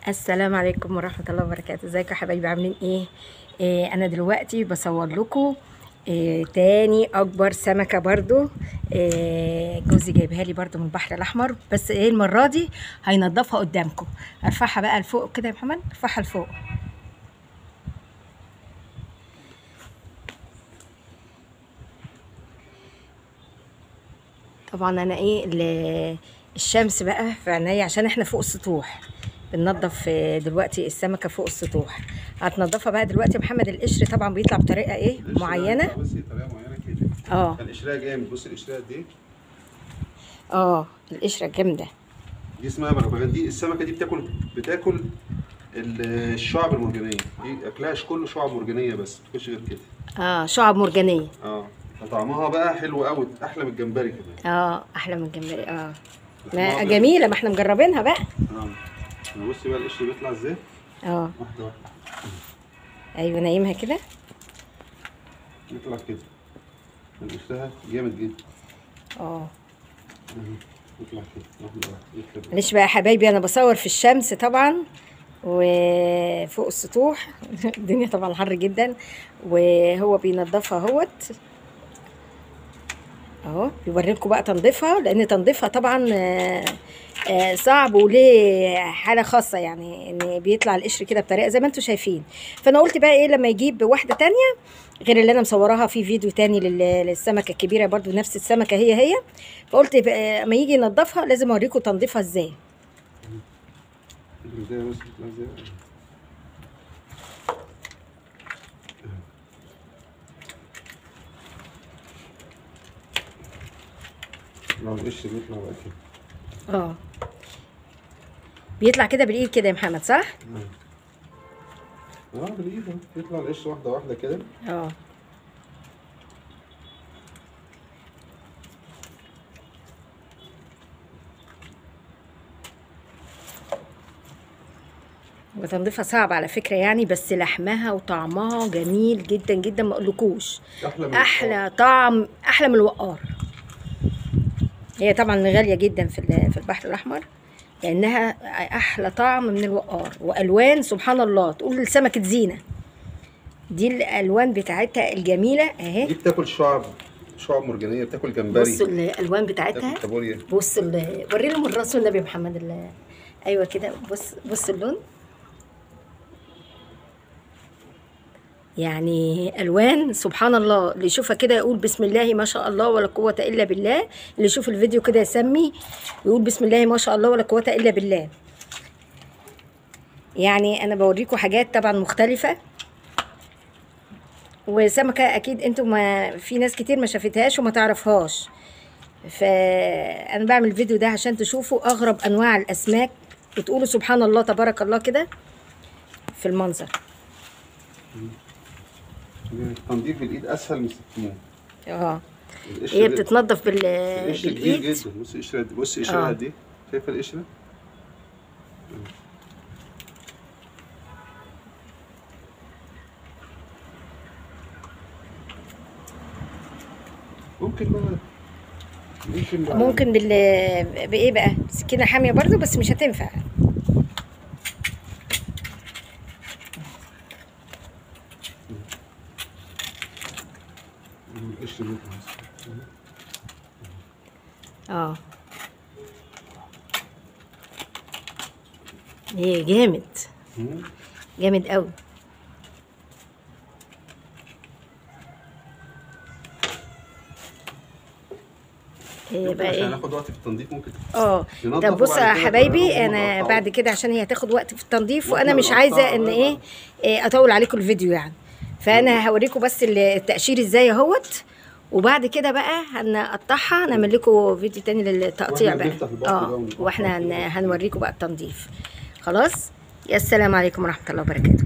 السلام عليكم ورحمة الله وبركاته ازيكم يا حبايبي عاملين ايه إيه انا دلوقتي بصور لكم إيه تاني اكبر سمكة برضو إيه جوزي جايبها لي برضو من البحر الاحمر بس ايه المرة دي هينضفها قدامكم ارفعها بقى لفوق كده يا محمد ارفعها لفوق طبعا انا ايه ال- الشمس بقى في عينيا عشان احنا فوق السطوح بننضف آه، دلوقتي السمكه فوق السطوح هتنضفها بقى دلوقتي يا محمد القشر طبعا بيطلع بطريقه ايه القشرة معينه بصي طريقه معينه كده اه القشريه جامد بصي القشريه دي اه القشره جامده دي اسمها بربغان دي السمكه دي بتاكل بتاكل ال- الشعب المرجانيه دي اكلها كله شعب مرجانيه بس ما بتاكلش غير كده اه شعب مرجانيه اه فطعمها بقى حلو قوي احلى من الجمبري كمان اه احلى من الجمبري اه لحمها ما أبيض. جميله ما احنا مجربينها بقى اه أنا بصي بقى القشر بيطلع ازاي اه واحده واحده ايوه نايمها كده يطلع كده القشرها جامد جدا اه أهو. يطلع كده واحده واحده يطلع معلش بقى يا حبايبي انا بصور في الشمس طبعا وفوق السطوح الدنيا طبعا حر جدا وهو بينضفها اهوت اهو بيوريلكم بقى تنظيفها لان تنظيفها طبعا آه، آه، صعب وليه حاله خاصه يعني ان بيطلع القشر كده بطريقه زي ما انتم شايفين فانا قلت بقى ايه لما يجيب واحده تانية غير اللي انا مصوراها في فيديو تاني لل- للسمكه الكبيره برضو نفس السمكه هي هي فقلت بقى اما يجي ينضفها لازم اوريكم تنظيفها ازاي ازاي بص بيطلع ازاي لو القشر بيطلع بقى كده اه بيطلع كده بالايد كده يا محمد صح اه بالايد اهو يطلع القشر واحده واحده كده اه وتنظيفها صعب على فكرة يعني بس لحمها وطعمها جميل جدا جدا ما اقولكوش احلى من احلى طعم احلى من الوقار هي طبعا غالية جدا في ال- في البحر الاحمر لانها احلى طعم من الوقار والوان سبحان الله تقول سمكة زينة دي الالوان بتاعتها الجميلة اهي دي بتاكل شعب شعب مرجانيه بتاكل جمبري بصوا الالوان بتاعتها بتاكل كابوريا بص ال- وري لهم الراس والنبي محمد ال- ايوه كده بص بص اللون يعني الوان سبحان الله اللي يشوفها كده يقول بسم الله ما شاء الله ولا قوه الا بالله اللي يشوف الفيديو كده يسمي يقول بسم الله ما شاء الله ولا قوه الا بالله يعني انا بوريكم حاجات طبعا مختلفه وسمكه اكيد انتم ما في ناس كتير ما شافتهاش وما تعرفهاش فانا بعمل الفيديو ده عشان تشوفوا اغرب انواع الاسماك وتقولوا سبحان الله تبارك الله كده في المنظر تنظيف الايد اسهل من السكين اه القشر هي ده- بتتنضف بال... القشر كبير بالايد جدا بص القشره دي بص القشره آه. قد ايه شايفه القشره ممكن بقى ممكن بقى ممكن بال بايه بقى سكينه حاميه برضو بس مش هتنفع القشر بيطلع. اه ايه جامد مم. جامد قوي ايه ممكن بقى عشان ايه هناخد وقت في التنظيف ممكن اه ينضف طب بص وبعد يا كده حبايبي تقرروا انا نقطعه. بعد كده عشان هي هتاخد وقت في التنظيف وانا وإحنا مش عايزه بنقطعه ان بقى ايه إيه، اطول عليكم الفيديو يعني فانا هوريكم بس التقشير ازاي اهوت وبعد كده بقى هنقطعها نعمل لكم فيديو تاني للتقطيع وإحنا بقى بنفتح البطن بقى اه ونقطع واحنا هن- كده. هنوريكم بقى التنظيف خلاص يا السلام عليكم ورحمه الله وبركاته